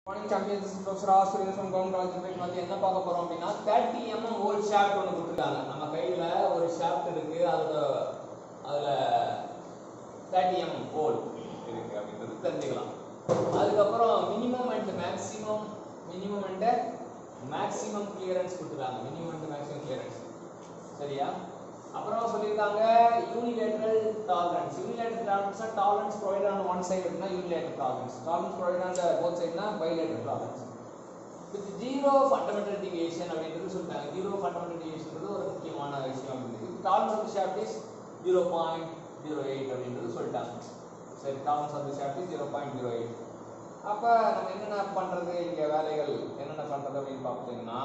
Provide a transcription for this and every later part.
morning champions this professor ஆசிரியர் from government college போய் வந்து என்ன பார்க்க போறோம் அப்படின்னா தேர்ட்டி எம்எம் ஓல்ட் ஷாஃப்ட் ஒன்று கொடுத்துருக்காங்க நம்ம கையில் ஒரு ஷாஃப்ட் இருக்கு அதோட அதில் தேர்ட்டி எம்எம் ஓல்ட் இருக்கு அப்படின்றது தெரிஞ்சுக்கலாம் அதுக்கப்புறம் minimum and maximum minimum and maximum clearance கொடுத்துருக்காங்க மினிமம் அண்ட் மேக்ஸிமம் கிளியரன்ஸ் சரியா அப்புறம் சொல்லியிருக்காங்க யூனிலேட்ரல் டாலரன்ஸ் யூனிலேட்ரல் டாலரன்ஸ்னா tolerance provide on one side அப்படின்னா unilateral tolerance tolerance provide on both சைடுனா bilateral tolerance with zero fundamental deviation அப்படின்றது சொல்லிட்டாங்க zero fundamental டிவியேஷன்றது ஒரு முக்கியமான விஷயம் அப்படின்றது tolerance of shaft is zero point zero eight அப்படின்றது சொல்லிட்டாங்க சரி tolerance of shaft is zero point zero eight அப்போ நம்ம என்னென்ன பண்ணுறது இங்கே வேலைகள் என்னென்ன பண்ணுறது அப்படின்னு பார்த்தீங்கன்னா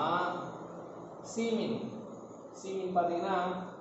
சீமின் சீமின் பார்த்தீங்கன்னா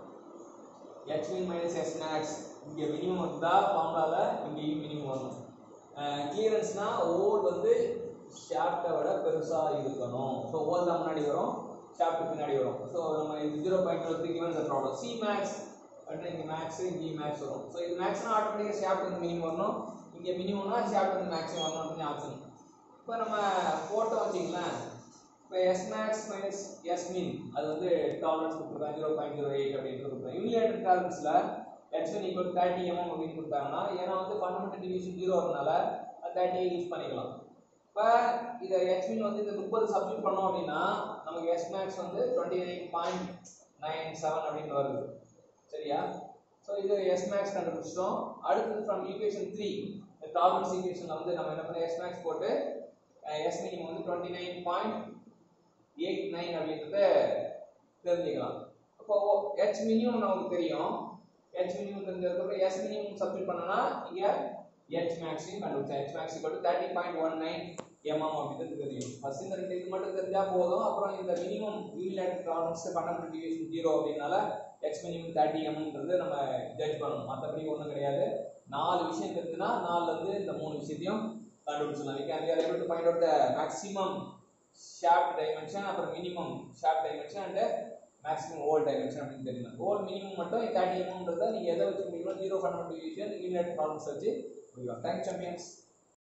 h min minus s max இங்கே மினிமம் வந்தால் ஃபார்முலாவில் இங்கேயும் மினிமம் வரணும் கிளியரன்ஸ்னா ஓல் வந்து ஷாஃப்டை விட பெருசாக இருக்கணும் ஸோ ஓல் தான் முன்னாடி வரும் ஷாஃப்ட் பின்னாடி வரும் ஸோ நம்ம இது ஜீரோ பாயிண்ட் த்ரீ கிவன் இந்த ப்ராப்ளம் சி மேக்ஸ் அப்படின்னா இங்கே மேக்ஸ் இங்கே மேக்ஸ் வரும் ஸோ இது மேக்ஸ்னா ஆட்டோமேட்டிக்காக ஷாஃப்ட் வந்து மினிமம் வரணும் இங்கே மினிமம்னா ஷாஃப்ட் வந்து மேக்ஸிமம் வரணும் அப்படின்னு ஆப்ஷன் இப்போ நம்ம போட்டோ வச்சிங்களேன் இப்போ S max minus S mean அது வந்து டாலரன்ஸ் கொடுத்துருக்காங்க ஜீரோ பாயிண்ட் ஜீரோ எயிட் அப்படின்னு கொடுத்துருக்காங்க யூனிலேட்டர் டாலரன்ஸில் X mean equal thirty MM அப்படின்னு கொடுத்தாங்கன்னா ஏன்னா வந்து ஃபண்டமெண்டல் டிவிஷன் ஜீரோ வரனால தேர்ட்டியை யூஸ் பண்ணிக்கலாம் இப்போ இதை எக்ஸ் மீன் வந்து இந்த முப்பது சப்ஸ்டியூட் பண்ணோம் அப்படின்னா நமக்கு எஸ் மேக்ஸ் வந்து twenty nine point nine seven அப்படின்னு வருது சரியா ஸோ இது எஸ் மேக்ஸ் கண்டுபிடிச்சிட்டோம் அடுத்தது ஃப்ரம் ஈக்குவேஷன் த்ரீ டாலரன்ஸ் ஈக்குவேஷனில் வந்து நம்ம என்ன பண்ண எஸ் மேக்ஸ் போட்டு எஸ் மினிமம் வந்து twenty nine point eight nine அப்படின்றத தெரிஞ்சுக்கலாம் அப்போ ஹெச் மினிமம் நமக்கு தெரியும் ஹெச் மினிமம் தெரிஞ்சதுக்கப்புறம் எஸ் மினிமம் சப்ஸ்டிட் பண்ணனா இங்கே ஹெச் மேக்ஸையும் கண்டுபிடிச்சா H max equal thirty point one nine MM அப்படின்றது தெரியும் ஃபர்ஸ்ட் இந்த ரெண்டு இது மட்டும் தெரிஞ்சா போதும் அப்புறம் இந்த minimum unilateral tolerance fundamental deviation zero அப்படின்னால ஹெச் மினிமம் தேர்ட்டி எம்எம்ன்றது நம்ம ஜட்ஜ் பண்ணணும் மற்றபடி ஒன்றும் கிடையாது நாலு விஷயம் தெரிஞ்சுன்னா நாலுலேருந்து இந்த மூணு விஷயத்தையும் கண்டுபிடிச்சிடலாம் we can we are able to find out the maximum shaft dimension அப்புறம் minimum shaft dimension and maximum hole dimension அப்படின்னு தெரியலாம் ஹோல் மினிமம் மட்டும் தேர்ட்டி எம்எம்ன்றதை நீங்கள் எதை வச்சு முடியுமோ zero fundamental division unit problems வச்சு முடியும் தேங்க்ஸ் சாம்பியன்ஸ்